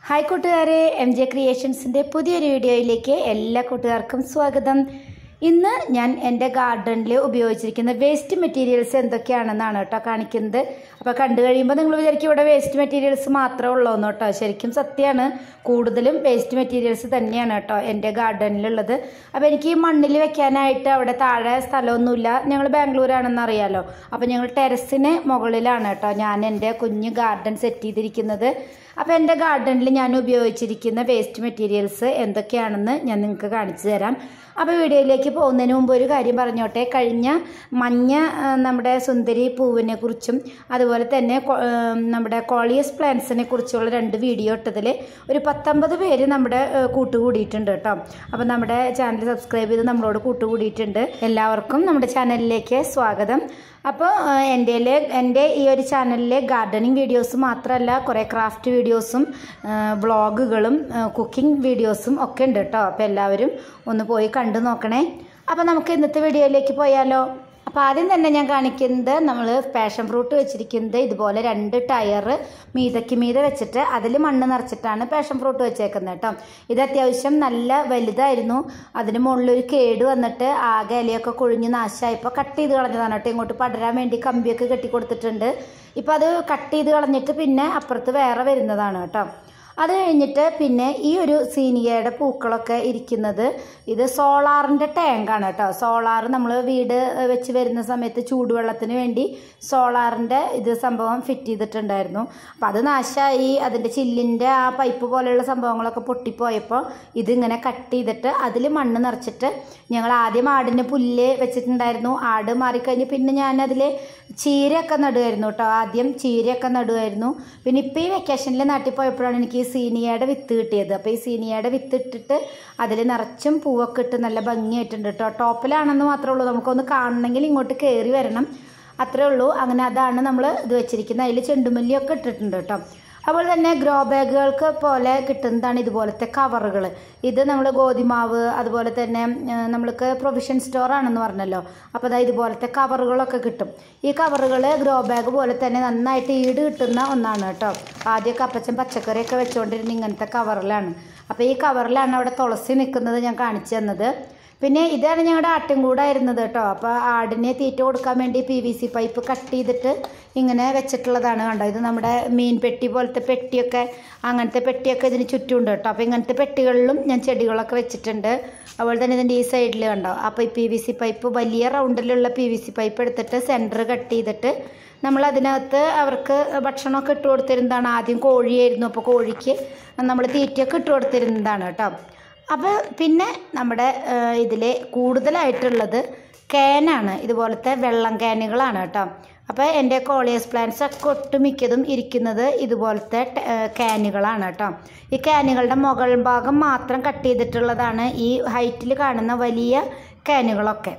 hi കൂട്ടുകാരെ M J ക്രിയേഷൻസിൻ്റെ പുതിയൊരു വീഡിയോയിലേക്ക് എല്ലാ കൂട്ടുകാർക്കും സ്വാഗതം ഇന്ന് ഞാൻ എൻ്റെ ഗാർഡനിൽ ഉപയോഗിച്ചിരിക്കുന്ന വേസ്റ്റ് മെറ്റീരിയൽസ് എന്തൊക്കെയാണെന്നാണ് കേട്ടോ കാണിക്കുന്നത് അപ്പോൾ കണ്ടു കഴിയുമ്പോൾ നിങ്ങൾ വിചാരിക്കും ഇവിടെ വേസ്റ്റ് മെറ്റീരിയൽസ് മാത്രമേ ഉള്ളൂ എന്ന് കേട്ടോ ശരിക്കും സത്യമാണ് കൂടുതലും വേസ്റ്റ് മെറ്റീരിയൽസ് തന്നെയാണ് കേട്ടോ എൻ്റെ ഗാർഡനിലുള്ളത് അപ്പോൾ എനിക്ക് ഈ മണ്ണിൽ വെക്കാനായിട്ട് അവിടെ താഴെ സ്ഥലമൊന്നുമില്ല ഞങ്ങൾ ബാംഗ്ലൂരാണെന്ന് അറിയാലോ അപ്പോൾ ഞങ്ങൾ ടെറസിന് മുകളിലാണ് കേട്ടോ ഞാൻ എൻ്റെ കുഞ്ഞ് ഗാർഡൻ സെറ്റ് ചെയ്തിരിക്കുന്നത് അപ്പോൾ എൻ്റെ ഗാർഡനിൽ ഞാൻ ഉപയോഗിച്ചിരിക്കുന്ന വേസ്റ്റ് മെറ്റീരിയൽസ് എന്തൊക്കെയാണെന്ന് ഞാൻ നിങ്ങൾക്ക് കാണിച്ചു തരാം അപ്പോൾ വീഡിയോയിലേക്ക് പോകുന്നതിന് മുമ്പ് ഒരു കാര്യം പറഞ്ഞോട്ടെ കഴിഞ്ഞ മഞ്ഞ ആ, നമ്മുടെ സുന്ദരി പൂവിനെ കുറിച്ചും അതുപോലെ തന്നെ കൊ- ആ, നമ്മുടെ കോളിയസ് പ്ലാന്റ്സിനെ കുറിച്ചുള്ള രണ്ട് വീഡിയോ ഇട്ടതിൽ ഒരു പത്തൊമ്പത് പേര് നമ്മുടെ ആ, കൂട്ടുകൂടിയിട്ടുണ്ട് കേട്ടോ അപ്പോൾ നമ്മുടെ ചാനൽ സബ്സ്ക്രൈബ് ചെയ്ത് നമ്മളോട് കൂട്ടുകൂടിയിട്ടുണ്ട് എല്ലാവർക്കും നമ്മുടെ ചാനലിലേക്ക് സ്വാഗതം അപ്പോൾ എൻ്റെ എൻ്റെ ഈ ഒരു ചാനലിലെ ഗാർഡനിങ് വീഡിയോസ് മാത്രമല്ല കുറേ ക്രാഫ്റ്റ് വീഡിയോസും വ്ളോഗുകളും കുക്കിംഗ് വീഡിയോസും ഒക്കെ ഉണ്ട് കേട്ടോ അപ്പോൾ എല്ലാവരും ഒന്ന് പോയി കണ്ടു നോക്കണേ അപ്പോൾ നമുക്ക് ഇന്നത്തെ വീഡിയോയിലേക്ക് പോയാലോ അപ്പോൾ ആദ്യം തന്നെ ഞാൻ കാണിക്കുന്നത് നമ്മൾ പാഷൻ ഫ്രൂട്ട് വെച്ചിരിക്കുന്നത് ഇതുപോലെ രണ്ട് ടയർ മീതയ്ക്ക് മീതെ വെച്ചിട്ട് അതിൽ മണ്ണ് നിറച്ചിട്ടാണ് പാഷൻ ഫ്രൂട്ട് വെച്ചേക്കുന്നത് കേട്ടോ ഇത് അത്യാവശ്യം നല്ല വലുതായിരുന്നു അതിന് മുകളിലൊരു കേട് വന്നിട്ട് ആകെ ഇലയൊക്കെ കൊഴിഞ്ഞ് നാശമായപ്പോൾ കട്ട് ചെയ്ത് കളഞ്ഞതാണ് കേട്ടോ ഇങ്ങോട്ട് പടരാൻ വേണ്ടി കമ്പിയൊക്കെ കെട്ടി കൊടുത്തിട്ടുണ്ട് ഇപ്പോൾ അത് കട്ട് ചെയ്ത് കളഞ്ഞിട്ട് പിന്നെ അപ്പുറത്ത് വേറെ വരുന്നതാണ് കേട്ടോ അത് കഴിഞ്ഞിട്ട് പിന്നെ ഈ ഒരു സീനിയയുടെ പൂക്കളൊക്കെ ഇരിക്കുന്നത് ഇത് സോളാറിൻ്റെ ടാങ്കാണ് കേട്ടോ സോളാർ നമ്മൾ വീട് വെച്ച് വരുന്ന സമയത്ത് ചൂടുവെള്ളത്തിന് വേണ്ടി സോളാറിൻ്റെ ഇത് സംഭവം ഫിറ്റ് ചെയ്തിട്ടുണ്ടായിരുന്നു അപ്പം അത് നാശമായി അതിൻ്റെ ചില്ലിൻ്റെ ആ പൈപ്പ് പോലെയുള്ള സംഭവങ്ങളൊക്കെ പൊട്ടിപ്പോയപ്പോൾ ഇതിങ്ങനെ കട്ട് ചെയ്തിട്ട് അതിൽ മണ്ണ് നിറച്ചിട്ട് ഞങ്ങൾ ആദ്യം ആടിന് പുല്ല് വെച്ചിട്ടുണ്ടായിരുന്നു ആട് മാറിക്കഴിഞ്ഞ് പിന്നെ ഞാനതിൽ ചീരയൊക്കെ നടുമായിരുന്നു കേട്ടോ ആദ്യം ചീരയൊക്കെ നടുമായിരുന്നു പിന്നെ ഇപ്പോൾ ഈ വെക്കേഷനിൽ നാട്ടിൽ പോയപ്പോഴാണ് എനിക്ക് ഈ സീനിയയുടെ വിത്ത് കിട്ടിയത് അപ്പോൾ ഈ സീനിയയുടെ വിത്ത് ഇട്ടിട്ട് അതിൽ നിറച്ചും പൂവൊക്കെ ഇട്ട് നല്ല ഭംഗിയായിട്ടുണ്ട് കേട്ടോ ടോപ്പിലാണെന്ന് മാത്രമേ ഉള്ളൂ നമുക്കൊന്ന് കാണണമെങ്കിൽ ഇങ്ങോട്ട് കയറി വരണം അത്രേ ഉള്ളൂ അങ്ങനെ അതാണ് നമ്മൾ ഇത് വെച്ചിരിക്കുന്നത് അതിൽ ചെണ്ടുമല്ലിയൊക്കെ ഇട്ടിട്ടുണ്ട് കേട്ടോ അതുപോലെ തന്നെ ഗ്രോ ബാഗുകൾക്ക് പോലെ കിട്ടുന്നതാണ് ഇതുപോലത്തെ കവറുകൾ ഇത് നമ്മൾ ഗോതിമാവ് അതുപോലെ തന്നെ ആ, നമ്മൾക്ക് പ്രൊവിഷൻ സ്റ്റോർ ആണെന്ന് പറഞ്ഞല്ലോ അപ്പോൾ അതായത് ഇതുപോലത്തെ കവറുകളൊക്കെ കിട്ടും ഈ കവറുകൾ ഗ്രോ ബാഗ് പോലെ തന്നെ നന്നായിട്ട് ഈട് കിട്ടുന്ന ഒന്നാണ് കേട്ടോ ആദ്യമൊക്കെ അപ്പച്ചൻ പച്ചക്കറിയൊക്കെ വെച്ചുകൊണ്ടിരുന്ന ഇങ്ങനത്തെ കവറിലാണ് അപ്പോൾ ഈ കവറിലാണ് അവിടെ തുളസി നിൽക്കുന്നത് ഞാൻ കാണിച്ചു തന്നത് പിന്നെ ഇതാണ് ഞങ്ങളുടെ ആട്ടിൻകൂടായിരുന്നത് കേട്ടോ അപ്പോൾ ആടിനെ തീറ്റ കൊടുക്കാൻ വേണ്ടി P V C pipe cut ചെയ്തിട്ട് ഇങ്ങനെ വെച്ചിട്ടുള്ളതാണ് കണ്ടോ ഇത് നമ്മുടെ മീൻ പെട്ടി പോലത്തെ പെട്ടിയൊക്കെ അങ്ങനത്തെ പെട്ടിയൊക്കെ ഇതിന് ചുറ്റുമുണ്ട് കേട്ടോ അപ്പോൾ ഇങ്ങനത്തെ പെട്ടികളിലും ഞാൻ ചെടികളൊക്കെ വെച്ചിട്ടുണ്ട് അതുപോലെ തന്നെ ഇതിൻ്റെ ഈ സൈഡിൽ കണ്ടോ അപ്പോൾ ഈ പി വി സി പൈപ്പ് വലിയ റൗണ്ടിലുള്ള പി വി സി പൈപ്പ് എടുത്തിട്ട് സെൻറ്റർ കട്ട് ചെയ്തിട്ട് നമ്മൾ അതിനകത്ത് അവർക്ക് ഭക്ഷണമൊക്കെ ഇട്ട് കൊടുത്തിരുന്നതാണ് ആദ്യം കോഴിയായിരുന്നു അപ്പോൾ കോഴിക്ക് നമ്മൾ തീറ്റയൊക്കെ ഇട്ട് കൊടുത്തിരുന്നതാണ് കേട്ടോ അപ്പോൾ പിന്നെ നമ്മുടെ ഇതിൽ കൂടുതലായിട്ടുള്ളത് ക്യാനാണ് ഇതുപോലത്തെ വെള്ളം ക്യാനുകളാണ് കേട്ടോ അപ്പോൾ എൻ്റെ കോളിയസ് പ്ലാന്റ്സ് ഒക്കെ ഒട്ടുമിക്കതും ഇരിക്കുന്നത് ഇതുപോലത്തെ ടെ- ഏഹ് ക്യാനുകളാണ് കേട്ടോ ഈ ക്യാനുകളുടെ മുകൾ ഭാഗം മാത്രം കട്ട് ചെയ്തിട്ടുള്ളതാണ് ഈ ഹൈറ്റിൽ കാണുന്ന വലിയ ക്യാനുകളൊക്കെ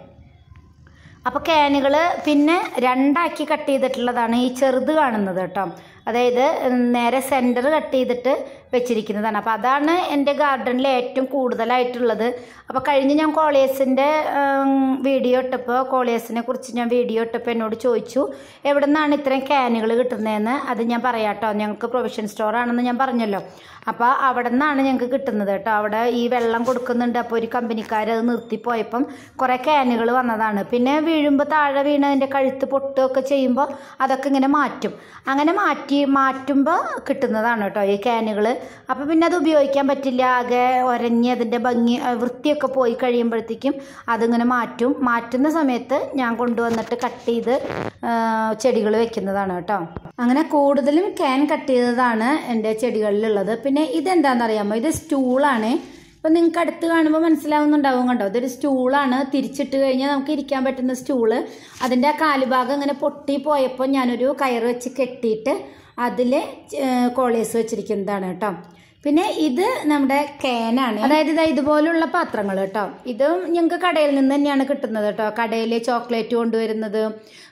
അപ്പോൾ ക്യാനുകൾ പിന്നെ രണ്ടാക്കി കട്ട് ചെയ്തിട്ടുള്ളതാണ് ഈ ചെറുത് കാണുന്നത് കേട്ടോ അതായത് നേരെ സെൻറ്റർ കട്ട് ചെയ്തിട്ട് വെച്ചിരിക്കുന്നതാണ് അപ്പോൾ അതാണ് എൻ്റെ ഗാർഡനിൽ ഏറ്റവും കൂടുതലായിട്ടുള്ളത് അപ്പോൾ കഴിഞ്ഞ് ഞാൻ കോളിയസിൻ്റെ വീഡിയോ ഇട്ടപ്പോൾ കോളിയസിനെ കുറിച്ച് ഞാൻ വീഡിയോ ഇട്ടപ്പോൾ എന്നോട് ചോദിച്ചു എവിടെ നിന്നാണ് ഇത്രയും ക്യാനുകൾ കിട്ടുന്നതെന്ന് അത് ഞാൻ പറയാം കേട്ടോ ഞങ്ങൾക്ക് പ്രൊവിഷൻ സ്റ്റോർ ആണെന്ന് ഞാൻ പറഞ്ഞല്ലോ അപ്പോൾ അവിടെ നിന്നാണ് ഞങ്ങൾക്ക് കിട്ടുന്നത് കേട്ടോ അവിടെ ഈ വെള്ളം കൊടുക്കുന്നുണ്ട് അപ്പോൾ ഒരു കമ്പനിക്കാർ അത് നിർത്തിപ്പോയപ്പം കുറേ ക്യാനുകൾ വന്നതാണ് പിന്നെ വീഴുമ്പോൾ താഴെ വീണതിൻ്റെ കഴുത്ത് പൊട്ടുകയൊക്കെ ചെയ്യുമ്പോൾ അതൊക്കെ ഇങ്ങനെ മാറ്റും അങ്ങനെ മാറ്റി മാറ്റുമ്പോൾ കിട്ടുന്നതാണ് കേട്ടോ ഈ ക്യാനുകൾ അപ്പോൾ പിന്നെ അത് ഉപയോഗിക്കാൻ പറ്റില്ല ആകെ ഒരഞ്ഞ് അതിൻ്റെ ഭംഗി ആ, വൃത്തിയൊക്കെ പോയി കഴിയുമ്പോഴത്തേക്കും അതിങ്ങനെ മാറ്റും മാറ്റുന്ന സമയത്ത് ഞാൻ കൊണ്ടുവന്നിട്ട് കട്ട് ചെയ്ത് ചെടികൾ വെക്കുന്നതാണ് കേട്ടോ അങ്ങനെ കൂടുതലും ക്യാൻ കട്ട് ചെയ്തതാണ് എൻ്റെ ചെടികളിലുള്ളത് പിന്നെ ഇതെന്താണെന്നറിയാമോ ഇത് സ്റ്റൂളാണ് ഇപ്പം നിങ്ങൾക്ക് അടുത്ത് കാണുമ്പോൾ മനസ്സിലാവുന്നുണ്ടാവും കണ്ടോ ഇതൊരു സ്റ്റൂളാണ് തിരിച്ചിട്ട് കഴിഞ്ഞാൽ നമുക്ക് ഇരിക്കാൻ പറ്റുന്ന സ്റ്റൂള് അതിൻ്റെ ആ കാലുഭാഗം ഇങ്ങനെ പൊട്ടി പോയപ്പോൾ ഞാനൊരു കയറ് വെച്ച് കെട്ടിയിട്ട് അതിൽ കോളേസ് വെച്ചിരിക്കുന്നതാണ് കേട്ടോ പിന്നെ ഇത് നമ്മുടെ കേനാണ് അതായത് ഇതാ ഇതുപോലുള്ള പാത്രങ്ങൾ കേട്ടോ ഇത് ഞങ്ങൾക്ക് കടയിൽ നിന്ന് തന്നെയാണ് കിട്ടുന്നത് കേട്ടോ കടയിൽ ചോക്ലേറ്റ് കൊണ്ടുവരുന്നത്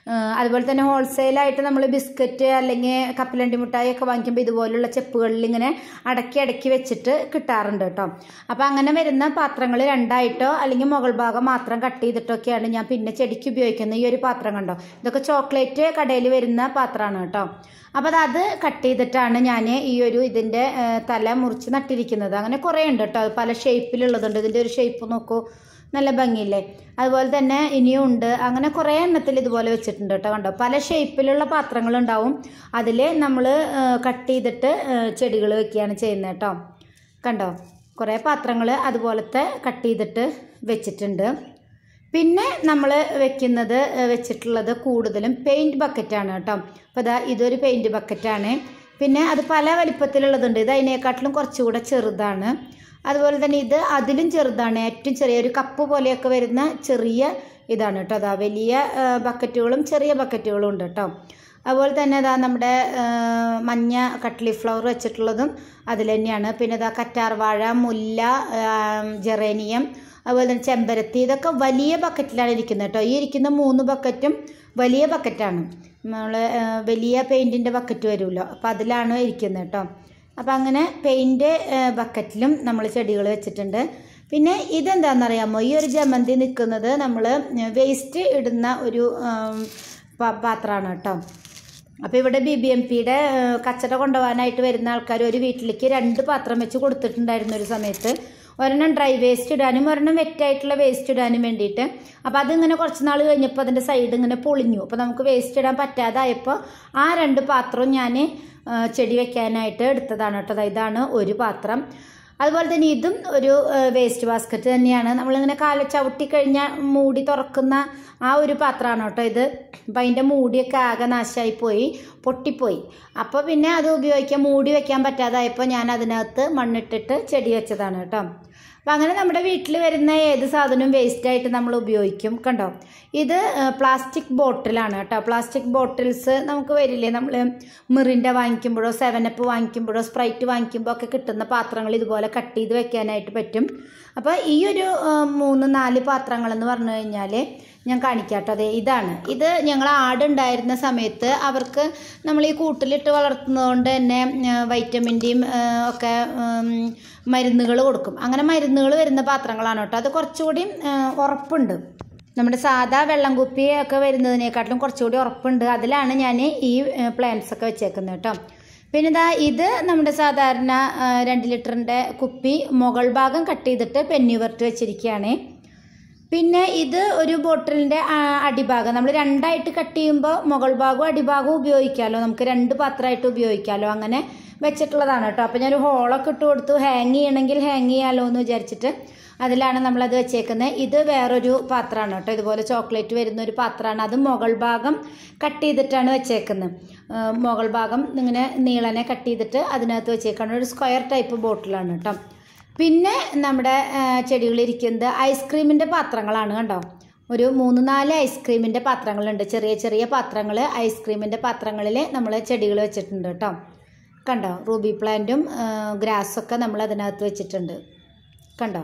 ഏഹ് അതുപോലെ തന്നെ ഹോൾസെയിലായിട്ട് നമ്മൾ ബിസ്ക്കറ്റ് അല്ലെങ്കിൽ കപ്പലണ്ടി മിഠായി ഒക്കെ വാങ്ങിക്കുമ്പോൾ ഇതുപോലുള്ള ചെപ്പുകളിൽ ഇങ്ങനെ അടക്കി അടക്കി വെച്ചിട്ട് കിട്ടാറുണ്ട് കേട്ടോ അപ്പോൾ അങ്ങനെ വരുന്ന പാത്രങ്ങൾ രണ്ടായിട്ടോ അല്ലെങ്കിൽ മുകൾ ഭാഗം മാത്രം കട്ട് ചെയ്തിട്ടൊക്കെയാണ് ഞാൻ പിന്നെ ചെടിക്ക് ഉപയോഗിക്കുന്ന ഈ ഒരു പാത്രം കണ്ടോ ഇതൊക്കെ ചോക്ലേറ്റ് കടയിൽ വരുന്ന പാത്രമാണ് കേട്ടോ അപ്പോൾ അത് കട്ട് ചെയ്തിട്ടാണ് ഞാൻ ഈ ഒരു ഇതിൻ്റെ ഏഹ്, തല മുറിച്ച് നട്ടിരിക്കുന്നത് അങ്ങനെ കുറേ ഉണ്ട് കേട്ടോ അത് പല ഷേപ്പിലുള്ളതുണ്ട് ഇതിൻ്റെ ഒരു ഷേപ്പ് നോക്കൂ നല്ല ഭംഗിയില്ലേ അതുപോലെ തന്നെ ഇനിയും ഉണ്ട് അങ്ങനെ കുറേ എണ്ണത്തിൽ ഇതുപോലെ വെച്ചിട്ടുണ്ട് കേട്ടോ കണ്ടോ പല ഷേപ്പിലുള്ള പാത്രങ്ങളുണ്ടാവും അതിൽ നമ്മൾ കട്ട് ചെയ്തിട്ട് ചെടികൾ വെക്കുകയാണ് ചെയ്യുന്നത് കേട്ടോ കണ്ടോ കുറേ പാത്രങ്ങൾ അതുപോലത്തെ കട്ട് ചെയ്തിട്ട് വെച്ചിട്ടുണ്ട് പിന്നെ നമ്മൾ വെക്കുന്നത് ഏഹ്, വെച്ചിട്ടുള്ളത് കൂടുതലും പെയിൻറ് ബക്കറ്റാണ് കേട്ടോ അപ്പോൾ ഇതാ ഇതൊരു പെയിൻറ് ബക്കറ്റാണ് പിന്നെ അത് പല വലിപ്പത്തിലുള്ളതുണ്ട് ഇത് അതിനേക്കാട്ടിലും കുറച്ചുകൂടെ ചെറുതാണ് അതുപോലെ തന്നെ ഇത് അതിലും ചെറുതാണ് ഏറ്റവും ചെറിയ ഒരു കപ്പ് പോലെയൊക്കെ വരുന്ന ചെറിയ ഇതാണ് കേട്ടോ അതാ വലിയ ഏഹ്, ബക്കറ്റുകളും ചെറിയ ബക്കറ്റുകളും ഉണ്ട് കേട്ടോ അതുപോലെ തന്നെ അതാ നമ്മുടെ ഏഹ്, മഞ്ഞ കട്ട്ലി ഫ്ലവർ വെച്ചിട്ടുള്ളതും അതിൽ തന്നെയാണ് പിന്നെ ഇതാ കറ്റാർവാഴ മുല്ല ഏഹ്, ജെറേനിയം അതുപോലെ തന്നെ ചെമ്പരത്തി ഇതൊക്കെ വലിയ ബക്കറ്റിലാണ് ഇരിക്കുന്നത് കേട്ടോ ഈ ഇരിക്കുന്ന മൂന്ന് ബക്കറ്റും വലിയ ബക്കറ്റാണ് നമ്മൾ വലിയ പെയിൻറ്റിൻ്റെ ബക്കറ്റ് വരുമല്ലോ അപ്പോൾ അതിലാണ് ഇരിക്കുന്നത് കേട്ടോ അപ്പോൾ അങ്ങനെ പെയിൻറ്റ് ബക്കറ്റിലും നമ്മൾ ചെടികൾ വെച്ചിട്ടുണ്ട് പിന്നെ ഇതെന്താണെന്നറിയാമോ ഈ ഒരു ജമന്തി നിൽക്കുന്നത് നമ്മൾ വേസ്റ്റ് ഇടുന്ന ഒരു ഉം, പാ- പാത്രമാണ് കേട്ടോ അപ്പോൾ ഇവിടെ ബി ബി എം പിയുടെ കച്ചട കൊണ്ടുപോകാനായിട്ട് വരുന്ന ആൾക്കാർ ഒരു വീട്ടിലേക്ക് രണ്ട് പാത്രം വെച്ച് കൊടുത്തിട്ടുണ്ടായിരുന്നു ഒരു സമയത്ത് ഒരെണ്ണം ഡ്രൈ വേസ്റ്റ് ഇടാനും ഒരെണ്ണം വെറ്റായിട്ടുള്ള വേസ്റ്റ് ഇടാനും വേണ്ടിയിട്ട് അപ്പോൾ അതിങ്ങനെ കുറച്ച് നാൾ കഴിഞ്ഞപ്പോൾ അതിൻ്റെ സൈഡ് ഇങ്ങനെ പൊളിഞ്ഞു അപ്പോൾ നമുക്ക് വേസ്റ്റ് ഇടാൻ പറ്റാതായപ്പോൾ ആ രണ്ട് പാത്രവും ഞാൻ ചെടി വെക്കാനായിട്ട് എടുത്തതാണ് കേട്ടോ ദാ ഇതാണ് ഒരു പാത്രം അതുപോലെ തന്നെ ഇതും ഒരു വേസ്റ്റ് ബാസ്ക്കറ്റ് തന്നെയാണ് നമ്മളിങ്ങനെ കാല ചവിട്ടി കഴിഞ്ഞാൽ മൂടി തുറക്കുന്ന ആ ഒരു പാത്രമാണ് കേട്ടോ ഇത് അപ്പം അതിൻ്റെ മൂടിയൊക്കെ ആകെ നാശമായി പോയി പൊട്ടിപ്പോയി അപ്പോൾ പിന്നെ അത് ഉപയോഗിക്കാൻ മൂടി വെക്കാൻ പറ്റാതായപ്പോൾ ഞാൻ അതിനകത്ത് മണ്ണിട്ടിട്ട് ചെടി വെച്ചതാണ് കേട്ടോ അപ്പം അങ്ങനെ നമ്മുടെ വീട്ടിൽ വരുന്ന ഏത് സാധനവും വേസ്റ്റായിട്ട് നമ്മൾ ഉപയോഗിക്കും കണ്ടോ ഇത് പ്ലാസ്റ്റിക് ബോട്ടിലാണ് കേട്ടോ പ്ലാസ്റ്റിക് ബോട്ടിൽസ് നമുക്ക് വരില്ലേ നമ്മൾ മിറിൻ്റെ വാങ്ങിക്കുമ്പോഴോ സെവനപ്പ് വാങ്ങിക്കുമ്പോഴോ സ്പ്രൈറ്റ് വാങ്ങിക്കുമ്പോൾ ഒക്കെ കിട്ടുന്ന പാത്രങ്ങൾ ഇതുപോലെ കട്ട് ചെയ്ത് വെക്കാനായിട്ട് പറ്റും അപ്പോൾ ഈ ഒരു ആ, മൂന്ന് നാല് പാത്രങ്ങൾ എന്ന് പറഞ്ഞു കഴിഞ്ഞാൽ ഞാൻ കാണിക്കാം കേട്ടോ അതെ ഇതാണ് ഇത് ഞങ്ങൾ ആടുണ്ടായിരുന്ന സമയത്ത് അവർക്ക് നമ്മൾ ഈ കൂട്ടിലിട്ട് വളർത്തുന്നതുകൊണ്ട് തന്നെ വൈറ്റമിൻ്റെയും ഒക്കെ മരുന്നുകൾ കൊടുക്കും അങ്ങനെ മരുന്നുകൾ വരുന്ന പാത്രങ്ങളാണ് കേട്ടോ അത് കുറച്ചുകൂടി ആ, ഉറപ്പുണ്ട് നമ്മുടെ സാധാ വെള്ളം കുപ്പി ഒക്കെ വരുന്നതിനേക്കാട്ടിലും കുറച്ചുകൂടി ഉറപ്പുണ്ട് അതിലാണ് ഞാൻ ഈ പ്ലാന്റ്സ് ഒക്കെ വെച്ചേക്കുന്നത് കേട്ടോ പിന്നെ ഇതാ ഇത് നമ്മുടെ സാധാരണ ആ, രണ്ട് ലിറ്ററിൻ്റെ കുപ്പി മുകൾ ഭാഗം കട്ട് ചെയ്തിട്ട് പെന്നി വെച്ചിരിക്കുകയാണ് പിന്നെ ഇത് ഒരു ബോട്ടിലിൻ്റെ അടിഭാഗം നമ്മൾ രണ്ടായിട്ട് കട്ട് ചെയ്യുമ്പോൾ മുകൾ ഭാഗവും അടിഭാഗവും ഉപയോഗിക്കാമല്ലോ നമുക്ക് രണ്ട് പാത്രമായിട്ട് ഉപയോഗിക്കാമല്ലോ അങ്ങനെ വെച്ചിട്ടുള്ളതാണ് കേട്ടോ അപ്പോൾ ഞാനൊരു ഹോളൊക്കെ ഇട്ട് കൊടുത്തു ഹാങ് ചെയ്യണമെങ്കിൽ ഹാങ് ചെയ്യാമല്ലോ എന്ന് വിചാരിച്ചിട്ട് അതിലാണ് നമ്മളത് വെച്ചേക്കുന്നത് ഇത് വേറൊരു പാത്രമാണ് കേട്ടോ ഇതുപോലെ ചോക്ലേറ്റ് വരുന്ന ഒരു പാത്രമാണ് അത് മുകൾ ഭാഗം കട്ട് ചെയ്തിട്ടാണ് വെച്ചേക്കുന്നത് ആ, മുകൾ ഭാഗം ഇങ്ങനെ നീളനെ കട്ട് ചെയ്തിട്ട് അതിനകത്ത് വെച്ചേക്കാണ് ഒരു സ്ക്വയർ ടൈപ്പ് ബോട്ടിലാണ് കേട്ടോ പിന്നെ നമ്മുടെ ചെടികളിരിക്കുന്നത് ഐസ്ക്രീമിൻ്റെ പാത്രങ്ങളാണ് കണ്ടോ ഒരു മൂന്ന് നാല് ഐസ്ക്രീമിൻ്റെ പാത്രങ്ങളുണ്ട് ചെറിയ ചെറിയ പാത്രങ്ങൾ ഐസ്ക്രീമിൻ്റെ പാത്രങ്ങളിൽ നമ്മൾ ചെടികൾ വെച്ചിട്ടുണ്ട് കേട്ടോ കണ്ടോ റൂബി പ്ലാന്റും ഗ്രാസൊക്കെ നമ്മൾ അതിനകത്ത് വെച്ചിട്ടുണ്ട് കണ്ടോ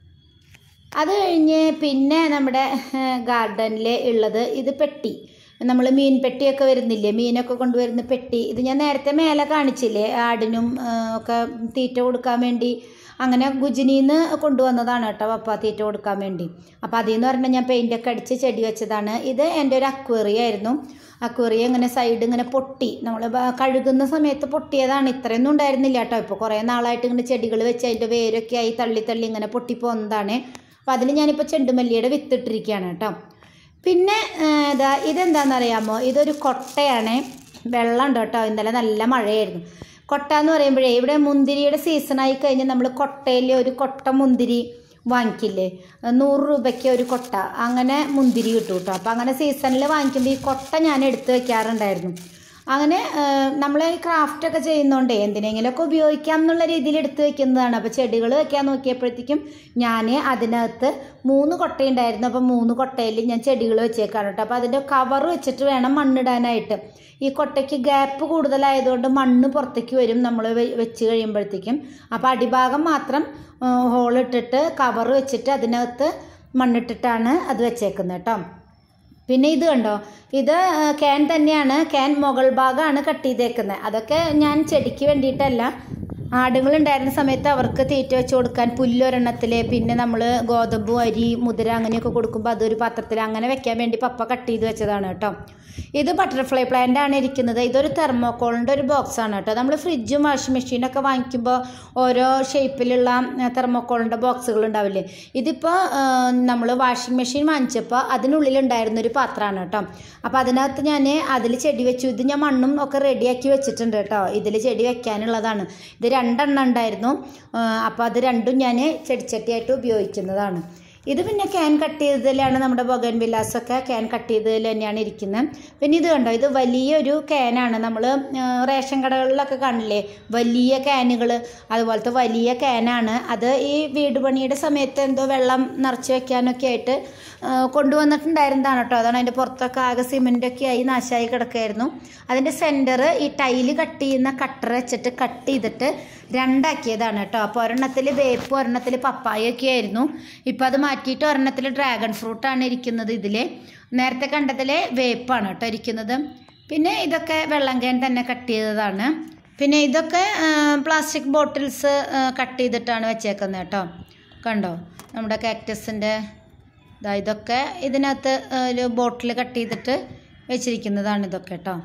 അത് കഴിഞ്ഞ് പിന്നെ നമ്മുടെ ഗാർഡനിൽ ഉള്ളത് ഇത് പെട്ടി നമ്മൾ മീൻ പെട്ടിയൊക്കെ വരുന്നില്ലേ മീനൊക്കെ കൊണ്ടുവരുന്ന പെട്ടി ഇത് ഞാൻ നേരത്തെ മേലെ കാണിച്ചില്ലേ ആടിനും ആ, ഒക്കെ തീറ്റ കൊടുക്കാൻ വേണ്ടി അങ്ങനെ ഗുജിനിന്ന് കൊണ്ടുവന്നതാണ് കേട്ടോ പപ്പ തീറ്റ കൊടുക്കാൻ വേണ്ടി അപ്പോൾ അതിൽ നിന്ന് പറഞ്ഞാൽ ഞാൻ പെയിൻ്റൊക്കെ അടിച്ച് ചെടി വെച്ചതാണ് ഇത് എൻ്റെ ഒരു അക്വേറിയ ആയിരുന്നു അക്വേറിയ ഇങ്ങനെ സൈഡ് ഇങ്ങനെ പൊട്ടി നമ്മൾ കഴുകുന്ന സമയത്ത് പൊട്ടിയതാണ് ഇത്രയൊന്നും ഉണ്ടായിരുന്നില്ല കേട്ടോ ഇപ്പോൾ കുറേ നാളായിട്ട് ഇങ്ങനെ ചെടികൾ വെച്ച് അതിൻ്റെ വേരൊക്കെ ആയി തള്ളി തള്ളി ഇങ്ങനെ പൊട്ടിപ്പോന്നതാണ് അപ്പോൾ അതിൽ ഞാനിപ്പോൾ ചെണ്ടുമല്ലിയുടെ വിത്തിട്ടിരിക്കുകയാണ് കേട്ടോ പിന്നെ ആ, ഇതാ ഇതെന്താണെന്നറിയാമോ ഇതൊരു കൊട്ടയാണ് വെള്ളം ഉണ്ട് കേട്ടോ ഇന്നലെ നല്ല മഴയായിരുന്നു കൊട്ട എന്ന് പറയുമ്പോഴേ ഇവിടെ മുന്തിരിയുടെ സീസണായി കഴിഞ്ഞാൽ നമ്മൾ കൊട്ടയിൽ ഒരു കൊട്ട മുന്തിരി വാങ്ങിക്കില്ലേ നൂറ് രൂപയ്ക്ക് ഒരു കൊട്ട അങ്ങനെ മുന്തിരി കിട്ടും കേട്ടോ അപ്പോൾ അങ്ങനെ സീസണിൽ വാങ്ങിക്കുമ്പോൾ ഈ കൊട്ട ഞാൻ എടുത്ത് വെക്കാറുണ്ടായിരുന്നു അങ്ങനെ നമ്മൾ ഈ ക്രാഫ്റ്റ് ഒക്കെ ചെയ്യുന്നതുകൊണ്ടേ എന്തിനെങ്കിലുമൊക്കെ ഉപയോഗിക്കാം എന്നുള്ള രീതിയിൽ എടുത്ത് വെക്കുന്നതാണ് അപ്പോൾ ചെടികൾ വെക്കാൻ നോക്കിയപ്പോഴത്തേക്കും ഞാൻ അതിനകത്ത് മൂന്ന് കൊട്ടയുണ്ടായിരുന്നു അപ്പോൾ മൂന്ന് കൊട്ടയിൽ ഞാൻ ചെടികൾ വെച്ചേക്കാണ് കേട്ടോ അപ്പോൾ അതിൻ്റെ കവർ വെച്ചിട്ട് വേണം മണ്ണിടാനായിട്ട് ഈ കൊട്ടയ്ക്ക് ഗ്യാപ്പ് കൂടുതലായതുകൊണ്ട് മണ്ണ് പുറത്തേക്ക് വരും നമ്മൾ വെച്ച് കഴിയുമ്പോഴത്തേക്കും അപ്പോൾ അടിഭാഗം മാത്രം ഹോളിട്ടിട്ട് കവർ വെച്ചിട്ട് അതിനകത്ത് മണ്ണിട്ടിട്ടാണ് അത് വെച്ചേക്കുന്നത് കേട്ടോ പിന്നെ ഇത് കണ്ടോ ഇത് ആ, ക്യാൻ തന്നെയാണ് ക്യാൻ മുകൾ ഭാഗമാണ് കട്ട് ചെയ്തേക്കുന്നത് അതൊക്കെ ഞാൻ ചെടിക്ക് വേണ്ടിയിട്ടല്ല ആടുകൾ ഉണ്ടായിരുന്ന സമയത്ത് അവർക്ക് തീറ്റ വെച്ച് കൊടുക്കാൻ പുല്ലൊരെണ്ണത്തിൽ പിന്നെ നമ്മൾ ഗോതമ്പ് അരി മുതിര അങ്ങനെയൊക്കെ കൊടുക്കുമ്പോൾ അതൊരു പാത്രത്തിൽ അങ്ങനെ വെക്കാൻ വേണ്ടി പപ്പ കട്ട് ചെയ്ത് വെച്ചതാണ് കേട്ടോ ഇത് ബട്ടർഫ്ലൈ പ്ലാന്റ് ആണ് ഇരിക്കുന്നത് ഇതൊരു തെർമോക്കോളിൻ്റെ ഒരു ബോക്സ് ആണ് കേട്ടോ നമ്മൾ ഫ്രിഡ്ജും വാഷിംഗ് മെഷീനൊക്കെ വാങ്ങിക്കുമ്പോൾ ഓരോ ഷേപ്പിലുള്ള തെർമോക്കോളിൻ്റെ ബോക്സുകൾ ഉണ്ടാവില്ലേ ഇതിപ്പോൾ നമ്മൾ വാഷിംഗ് മെഷീൻ വാങ്ങിച്ചപ്പോൾ അതിനുള്ളിലുണ്ടായിരുന്ന ഒരു പാത്രമാണ് കേട്ടോ അപ്പോൾ അതിനകത്ത് ഞാൻ അതിൽ ചെടി വെച്ചു ഇത് ഞാൻ മണ്ണും ഒക്കെ റെഡിയാക്കി വെച്ചിട്ടുണ്ട് കേട്ടോ ഇതിൽ ചെടി വെക്കാനുള്ളതാണ് ഇത് രണ്ടെണ്ണം ഉണ്ടായിരുന്നു അപ്പോൾ അത് രണ്ടും ഞാൻ ചെടിച്ചട്ടിയായിട്ട് ഉപയോഗിക്കുന്നതാണ് ഇത് പിന്നെ ക്യാൻ കട്ട് ചെയ്തതിലാണ് നമ്മുടെ ബൊഗൻ വില്ലാസൊക്കെ ക്യാൻ കട്ട് ചെയ്തതിൽ തന്നെയാണ് ഇരിക്കുന്നത് പിന്നെ ഇത് കണ്ടോ ഇത് വലിയൊരു ക്യാനാണ് നമ്മൾ റേഷൻ കടകളിലൊക്കെ കാണില്ലേ വലിയ ക്യാനുകൾ അതുപോലത്തെ വലിയ ക്യാനാണ് അത് ഈ വീട് പണിയുടെ സമയത്ത് എന്തോ വെള്ളം നിറച്ച് വെക്കാനൊക്കെ ആയിട്ട് ആ, കൊണ്ടുവന്നിട്ടുണ്ടായിരുന്നതാണ് കേട്ടോ അതാണ് അതിൻ്റെ പുറത്തൊക്കെ ആകെ സിമെൻ്റൊക്കെ ആയി നാശമായി കിടക്കായിരുന്നു അതിൻ്റെ സെൻറ്റർ ഈ ടൈല് കട്ട് ചെയ്യുന്ന കട്ടർ വെച്ചിട്ട് കട്ട് ചെയ്തിട്ട് രണ്ടാക്കിയതാണ് കേട്ടോ അപ്പോൾ ഒരെണ്ണത്തിൽ വേപ്പ് ഒരെണ്ണത്തിൽ പപ്പായൊക്കെ ആയിരുന്നു ഇപ്പോൾ അത് മാറ്റിയിട്ട് ഒരെണ്ണത്തിൽ ഡ്രാഗൺ ഫ്രൂട്ടാണ് ഇരിക്കുന്നത് ഇതിൽ നേരത്തെ കണ്ടതിൽ വേപ്പാണ് കേട്ടോ ഇരിക്കുന്നത് പിന്നെ ഇതൊക്കെ വെള്ളം ക്യാൻ തന്നെ കട്ട് ചെയ്തതാണ് പിന്നെ ഇതൊക്കെ പ്ലാസ്റ്റിക് ബോട്ടിൽസ് കട്ട് ചെയ്തിട്ടാണ് വെച്ചേക്കുന്നത് കേട്ടോ കണ്ടോ നമ്മുടെ കാക്ടസിൻ്റെ ഇതാ ഇതൊക്കെ ഇതിനകത്ത് ഒരു ബോട്ടിൽ കട്ട് ചെയ്തിട്ട് വെച്ചിരിക്കുന്നതാണ് ഇതൊക്കെ കേട്ടോ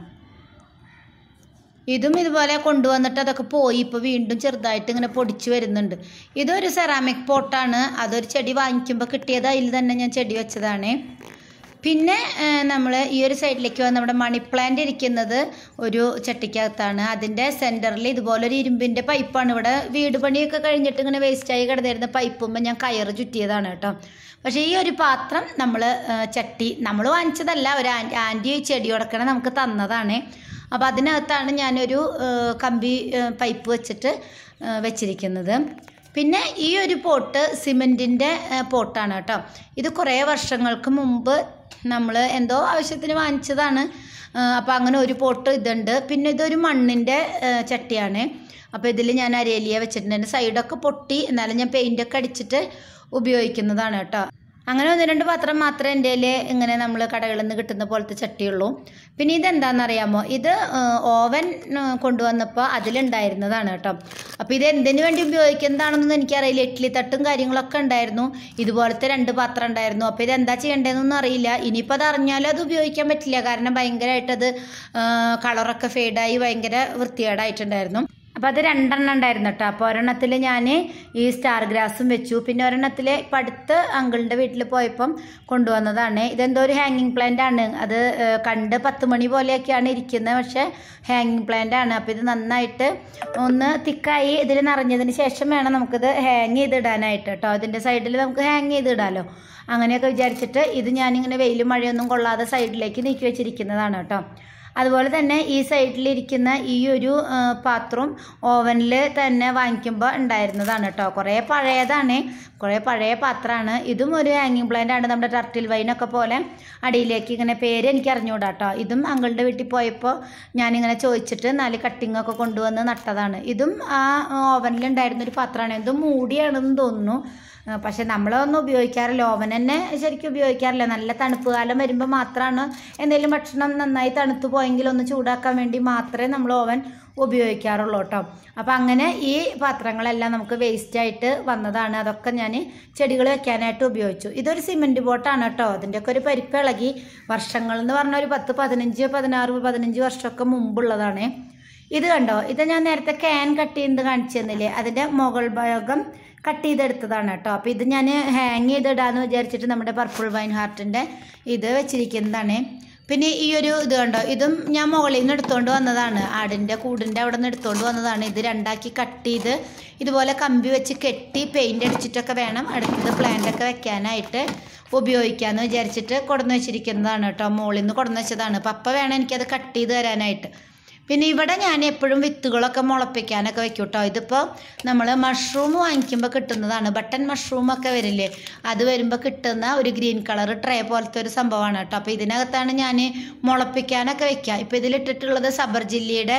ഇതും ഇതുപോലെ കൊണ്ടുവന്നിട്ട് അതൊക്കെ പോയി ഇപ്പോൾ വീണ്ടും ചെറുതായിട്ട് ഇങ്ങനെ പൊടിച്ചു വരുന്നുണ്ട് ഇതൊരു സെറാമിക് പോട്ടാണ് അതൊരു ചെടി വാങ്ങിക്കുമ്പോൾ കിട്ടിയത് അതിൽ തന്നെ ഞാൻ ചെടി വെച്ചതാണ് പിന്നെ നമ്മൾ ഈ ഒരു സൈഡിലേക്ക് വന്ന് നമ്മുടെ മണി പ്ലാന്റ് ഇരിക്കുന്നത് ഒരു ചട്ടിക്കകത്താണ് അതിൻ്റെ സെൻറ്ററിൽ ഇതുപോലൊരു ഇരുമ്പിൻ്റെ പൈപ്പാണ് ഇവിടെ വീട് പണിയൊക്കെ കഴിഞ്ഞിട്ട് ഇങ്ങനെ വേസ്റ്റായി കിടന്നിരുന്ന പൈപ്പുമ്പോൾ ഞാൻ കയറ് ചുറ്റിയതാണ് കേട്ടോ പക്ഷേ ഈ ഒരു പാത്രം നമ്മൾ ചട്ടി നമ്മൾ വാങ്ങിച്ചതല്ല ഒരു ആൻറ്റി ആൻറ്റി ചെടി ഉടക്കണ നമുക്ക് തന്നതാണ് അപ്പോൾ അതിനകത്താണ് ഞാനൊരു ആ, കമ്പി ആ, പൈപ്പ് വെച്ചിട്ട് ആ, വെച്ചിരിക്കുന്നത് പിന്നെ ഈ ഒരു പോട്ട് സിമെൻറ്റിൻ്റെ പോട്ടാണ് കേട്ടോ ഇത് കുറേ വർഷങ്ങൾക്ക് മുമ്പ് നമ്മൾ എന്തോ ആവശ്യത്തിന് വാങ്ങിച്ചതാണ് അപ്പോൾ അങ്ങനെ ഒരു പോട്ട് ഇതുണ്ട് പിന്നെ ഇതൊരു മണ്ണിൻ്റെ ആ, ചട്ടിയാണ് അപ്പോൾ ഇതിൽ ഞാൻ അരേലിയ വെച്ചിട്ടുണ്ട് എൻ്റെ സൈഡൊക്കെ പൊട്ടി എന്നാലും ഞാൻ പെയിൻ്റൊക്കെ അടിച്ചിട്ട് ഉപയോഗിക്കുന്നതാണ് കേട്ടോ അങ്ങനെ ഒന്ന് രണ്ട് പാത്രം മാത്രമേ എൻ്റെ കയ്യിൽ ഇങ്ങനെ നമ്മൾ കടകളിൽ നിന്ന് കിട്ടുന്ന പോലത്തെ ചട്ടിയുള്ളൂ പിന്നെ ഇതെന്താണെന്നറിയാമോ ഇത് ഓവൻ കൊണ്ടുവന്നപ്പോൾ അതിലുണ്ടായിരുന്നതാണ് കേട്ടോ അപ്പോൾ ഇത് എന്തിനു വേണ്ടി ഉപയോഗിക്കുന്നതാണെന്നൊന്നും എനിക്കറിയില്ല ഇഡ്ഡലി തട്ടും കാര്യങ്ങളൊക്കെ ഉണ്ടായിരുന്നു ഇതുപോലത്തെ രണ്ട് പാത്രം ഉണ്ടായിരുന്നു അപ്പോൾ ഇത് എന്താ ചെയ്യേണ്ടതെന്നൊന്നും അറിയില്ല ഇനിയിപ്പോൾ അത് അറിഞ്ഞാലും അത് ഉപയോഗിക്കാൻ പറ്റില്ല കാരണം ഭയങ്കരമായിട്ട് അത് കളറൊക്കെ ഫെയ്ഡായി ഭയങ്കര വൃത്തികേടായിട്ടുണ്ടായിരുന്നു അപ്പോൾ അത് രണ്ടെണ്ണം ഉണ്ടായിരുന്നു കേട്ടോ അപ്പോൾ ഒരെണ്ണത്തിൽ ഞാൻ ഈ സ്റ്റാർ ഗ്രാസും വെച്ചു പിന്നെ ഒരെണ്ണത്തിൽ ഇപ്പം അടുത്ത് അങ്കിളിൻ്റെ വീട്ടിൽ പോയപ്പം കൊണ്ടുവന്നതാണ് ഇതെന്തോ ഒരു ഹാങ്ങിങ് പ്ലാന്റ് ആണ് അത് ഏഹ്, കണ്ട് പത്ത് മണി പോലെയൊക്കെയാണ് ഇരിക്കുന്നത് പക്ഷേ ഹാങ്ങിങ് പ്ലാന്റ് ആണ് അപ്പോൾ ഇത് നന്നായിട്ട് ഒന്ന് തിക്കായി ഇതിൽ നിറഞ്ഞതിന് ശേഷം വേണം നമുക്കിത് ഹാങ് ചെയ്തിടാനായിട്ട് കേട്ടോ ഇതിൻ്റെ സൈഡിൽ നമുക്ക് ഹാങ് ചെയ്തിടാലോ അങ്ങനെയൊക്കെ വിചാരിച്ചിട്ട് ഇത് ഞാനിങ്ങനെ വെയിലും മഴയൊന്നും കൊള്ളാതെ സൈഡിലേക്ക് നീക്കി വെച്ചിരിക്കുന്നതാണ് കേട്ടോ അതുപോലെ തന്നെ ഈ സൈഡിലിരിക്കുന്ന ഈ ഒരു ആ, പാത്രവും ഓവനിൽ തന്നെ വാങ്ങിക്കുമ്പോൾ ഉണ്ടായിരുന്നതാണ് കേട്ടോ കുറേ പഴയതാണ് കുറേ പഴയ പാത്രമാണ് ഇതും ഒരു ഹാങ്ങിങ് പ്ലാന്റ് ആണ് നമ്മുടെ ടർട്ടിൽ വൈനൊക്കെ പോലെ അടിയിലേക്ക് ഇങ്ങനെ പേര് എനിക്ക് അറിഞ്ഞുകൂടാ കേട്ടോ ഇതും അങ്കിളുടെ വീട്ടിൽ പോയപ്പോൾ ഞാനിങ്ങനെ ചോദിച്ചിട്ട് നാല് കട്ടിംഗ് ഒക്കെ കൊണ്ടുവന്ന് നട്ടതാണ് ഇതും ആ ഓവനിൽ ഉണ്ടായിരുന്ന ഒരു പാത്രമാണ് ഇതും മൂടിയാണെന്ന് തോന്നുന്നു ആ, പക്ഷെ നമ്മളൊന്നും ഉപയോഗിക്കാറില്ല ഓവൻ തന്നെ ശരിക്കും ഉപയോഗിക്കാറില്ല നല്ല തണുപ്പ് കാലം വരുമ്പോൾ മാത്രമാണ് എന്തെങ്കിലും ഭക്ഷണം നന്നായി തണുത്ത് പോയെങ്കിൽ ഒന്ന് ചൂടാക്കാൻ വേണ്ടി മാത്രമേ നമ്മൾ ഓവൻ ഉപയോഗിക്കാറുള്ളൂ കേട്ടോ അപ്പോൾ അങ്ങനെ ഈ പാത്രങ്ങളെല്ലാം നമുക്ക് വേസ്റ്റായിട്ട് വന്നതാണ് അതൊക്കെ ഞാൻ ചെടികൾ വെക്കാനായിട്ട് ഉപയോഗിച്ചു ഇതൊരു സിമെൻറ്റ് ബോട്ടാണ് കേട്ടോ അതിൻ്റെയൊക്കെ ഒരു പരിപ്പ് ഇളകി വർഷങ്ങൾ എന്ന് പറഞ്ഞാൽ ഒരു പത്ത് പതിനഞ്ച് പതിനാറ് പതിനഞ്ച് വർഷമൊക്കെ മുമ്പുള്ളതാണ് ഇത് കണ്ടോ ഇത് ഞാൻ നേരത്തെ ക്യാൻ കട്ട് ചെയ്യുന്നത് കാണിച്ചു തന്നില്ലേ അതിൻ്റെ മുകൾ ഭാഗം കട്ട് ചെയ്തെടുത്തതാണ് കേട്ടോ അപ്പോൾ ഇത് ഞാൻ ഹാങ് ചെയ്തിടാന്ന് വിചാരിച്ചിട്ട് നമ്മുടെ പർപ്പിൾ വൈൻ ഹാർട്ടിൻ്റെ ഇത് വെച്ചിരിക്കുന്നതാണ് പിന്നെ ഈ ഒരു ഇത് കണ്ടോ ഇതും ഞാൻ മുകളിൽ നിന്ന് എടുത്തുകൊണ്ട് വന്നതാണ് ആടിൻ്റെ കൂടിൻ്റെ അവിടെ നിന്ന് എടുത്തുകൊണ്ട് വന്നതാണ് ഇത് രണ്ടാക്കി കട്ട് ചെയ്ത് ഇതുപോലെ കമ്പി വെച്ച് കെട്ടി പെയിൻ്റ് അടിച്ചിട്ടൊക്കെ വേണം അടുത്തത് പ്ലാന്റൊക്കെ വെക്കാനായിട്ട് ഉപയോഗിക്കാമെന്ന് വിചാരിച്ചിട്ട് കൊടുന്ന് വെച്ചിരിക്കുന്നതാണ് കേട്ടോ മുകളിൽ നിന്ന് കൊടുന്ന് വെച്ചതാണ് പപ്പ വേണം എനിക്കത് കട്ട് ചെയ്ത് തരാനായിട്ട് പിന്നെ ഇവിടെ ഞാൻ എപ്പോഴും വിത്തുകളൊക്കെ മുളപ്പിക്കാനൊക്കെ വെക്കും കേട്ടോ ഇതിപ്പോൾ നമ്മൾ മഷ്റൂം വാങ്ങിക്കുമ്പോൾ കിട്ടുന്നതാണ് ബട്ടൺ മഷ്റൂമൊക്കെ വരില്ലേ അത് വരുമ്പോൾ കിട്ടുന്ന ഒരു ഗ്രീൻ കളർ ട്രേ പോലത്തെ ഒരു സംഭവമാണ് കേട്ടോ അപ്പോൾ ഇതിനകത്താണ് ഞാൻ മുളപ്പിക്കാനൊക്കെ വെക്കുക ഇപ്പോൾ ഇതിലിട്ടിട്ടുള്ളത് സബർ ജില്ലയുടെ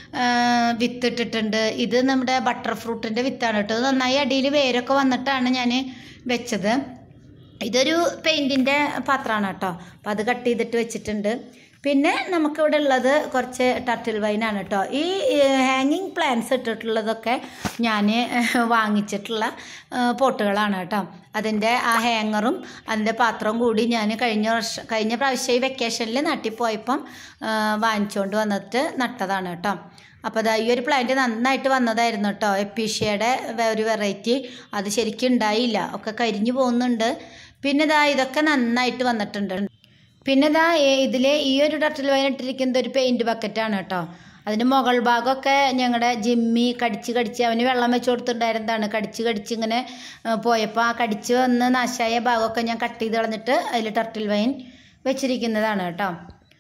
വിത്ത് ഇട്ടിട്ടുണ്ട് ഇത് നമ്മുടെ ബട്ടർ ഫ്രൂട്ടിൻ്റെ വിത്താണ് കേട്ടോ ഇത് നന്നായി അടിയിൽ വേരൊക്കെ വന്നിട്ടാണ് ഞാൻ വെച്ചത് ഇതൊരു പെയിൻറ്റിൻ്റെ പാത്രമാണ് കേട്ടോ അപ്പോൾ അത് കട്ട് ചെയ്തിട്ട് വെച്ചിട്ടുണ്ട് പിന്നെ നമുക്കിവിടെ ഉള്ളത് കുറച്ച് ടർട്ടിൽ വൈനാണ് കേട്ടോ ഈ ഹാങ്ങിങ് പ്ലാന്റ്സ് ഇട്ടിട്ടുള്ളതൊക്കെ ഞാൻ വാങ്ങിച്ചിട്ടുള്ള ഏഹ്, പോട്ടുകളാണ് കേട്ടോ അതിൻ്റെ ആ ഹാങ്ങറും അതിൻ്റെ പാത്രവും കൂടി ഞാൻ കഴിഞ്ഞ വർഷം കഴിഞ്ഞ പ്രാവശ്യം ഈ വെക്കേഷനിൽ നാട്ടിൽ പോയപ്പം ഏഹ്, വാങ്ങിച്ചുകൊണ്ട് വന്നിട്ട് നട്ടതാണ് കേട്ടോ അപ്പോൾ അതാ ഈ ഒരു പ്ലാന്റ് നന്നായിട്ട് വന്നതായിരുന്നു കേട്ടോ എപ്പീഷ്യയുടെ വേ- ഒരു വെറൈറ്റി അത് ശരിക്കും ഉണ്ടായില്ല ഒക്കെ കരിഞ്ഞു പോകുന്നുണ്ട് പിന്നെ ഇതാ ഇതൊക്കെ നന്നായിട്ട് വന്നിട്ടുണ്ട് പിന്നെ ഇതാ ഇതിൽ ഈ ഒരു ടർട്ടിൽ വൈൻ ഇട്ടിരിക്കുന്നത് ഒരു പെയിൻറ് ബക്കറ്റാണ് കേട്ടോ അതിൻ്റെ മുകൾ ഭാഗമൊക്കെ ഞങ്ങളുടെ ജിമ്മി കടിച്ച് കടിച്ച് അവന് വെള്ളം വെച്ച് കൊടുത്തിട്ടുണ്ടായിരുന്നതാണ് കടിച്ച് കടിച്ച് ഇങ്ങനെ പോയപ്പോൾ ആ കടിച്ച് വന്ന് നാശമായ ഭാഗമൊക്കെ ഞാൻ കട്ട് ചെയ്ത് കളഞ്ഞിട്ട് അതിൽ ടർട്ടിൽ വൈൻ വെച്ചിരിക്കുന്നതാണ് കേട്ടോ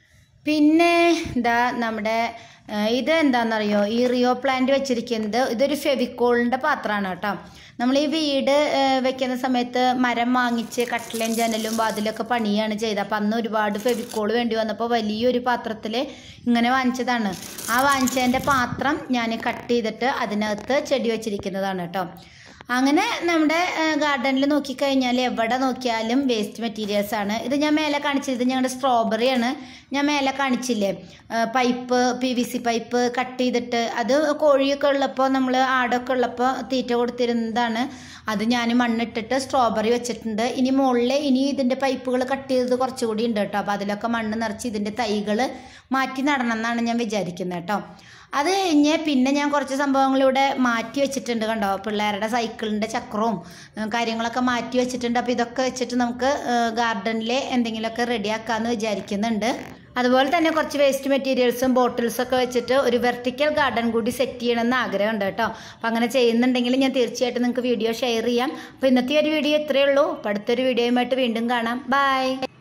പിന്നെ എന്താ നമ്മുടെ ആ, ഇത് എന്താണെന്നറിയോ ഈ റിയോ പ്ലാന്റ് വെച്ചിരിക്കുന്നത് ഇതൊരു ഫെവിക്കോളിൻ്റെ പാത്രമാണ് കേട്ടോ നമ്മൾ ഈ വീട് ആ, വെക്കുന്ന സമയത്ത് മരം വാങ്ങിച്ച് കട്ടിലും ജനലും വാതിലൊക്കെ പണിയാണ് ചെയ്തത് അപ്പം അന്ന് ഒരുപാട് ഫെവിക്കോൾ വേണ്ടി വന്നപ്പോൾ വലിയൊരു പാത്രത്തിൽ ഇങ്ങനെ വാങ്ങിച്ചതാണ് ആ വാങ്ങിച്ചതിൻ്റെ പാത്രം ഞാൻ കട്ട് ചെയ്തിട്ട് അതിനകത്ത് ചെടി വെച്ചിരിക്കുന്നതാണ് കേട്ടോ അങ്ങനെ നമ്മുടെ ഗാർഡനിൽ നോക്കിക്കഴിഞ്ഞാൽ എവിടെ നോക്കിയാലും വേസ്റ്റ് മെറ്റീരിയൽസ് ആണ് ഇത് ഞാൻ മേലെ കാണിച്ചത് ഇത് ഞങ്ങളുടെ സ്ട്രോബെറിയാണ് ഞാൻ മേലെ കാണിച്ചില്ലേ ആ, pipe P V C pipe cut ചെയ്തിട്ട് അത് കോഴിയൊക്കെ ഉള്ളപ്പോൾ നമ്മൾ ആടൊക്കെ ഉള്ളപ്പോൾ തീറ്റ കൊടുത്തിരുന്നതാണ് അത് ഞാൻ മണ്ണിട്ടിട്ട് സ്ട്രോബെറി വെച്ചിട്ടുണ്ട് ഇനി മുകളിൽ ഇനി ഇതിൻ്റെ പൈപ്പുകൾ കട്ട് ചെയ്തത് കുറച്ചുകൂടി ഉണ്ട് കേട്ടോ അപ്പോൾ അതിലൊക്കെ മണ്ണ് നിറച്ച് ഇതിൻ്റെ തൈകൾ മാറ്റി നടണം എന്നാണ് ഞാൻ വിചാരിക്കുന്നത് കേട്ടോ അത് കഴിഞ്ഞ് പിന്നെ ഞാൻ കുറച്ച് സംഭവങ്ങളിവിടെ മാറ്റി വെച്ചിട്ടുണ്ട് കണ്ടോ പിള്ളേരുടെ സൈക്കിളിൻ്റെ ചക്രവും ഉം, കാര്യങ്ങളൊക്കെ മാറ്റി വെച്ചിട്ടുണ്ട് അപ്പോൾ ഇതൊക്കെ വെച്ചിട്ട് നമുക്ക് ഗാർഡനിൽ എന്തെങ്കിലുമൊക്കെ റെഡിയാക്കാമെന്ന് വിചാരിക്കുന്നുണ്ട് അതുപോലെ തന്നെ കുറച്ച് വേസ്റ്റ് മെറ്റീരിയൽസും ബോട്ടിൽസും ഒക്കെ വെച്ചിട്ട് ഒരു വെർട്ടിക്കൽ ഗാർഡൻ കൂടി സെറ്റ് ചെയ്യണമെന്ന് ആഗ്രഹമുണ്ട് കേട്ടോ അപ്പോൾ അങ്ങനെ ചെയ്യുന്നുണ്ടെങ്കിൽ ഞാൻ തീർച്ചയായിട്ടും നിങ്ങൾക്ക് വീഡിയോ ഷെയർ ചെയ്യാം അപ്പോൾ ഇന്നത്തെ ഒരു വീഡിയോ ഇത്രയേ ഉള്ളൂ അപ്പോൾ അടുത്തൊരു വീഡിയോയുമായിട്ട് വീണ്ടും കാണാം ബൈ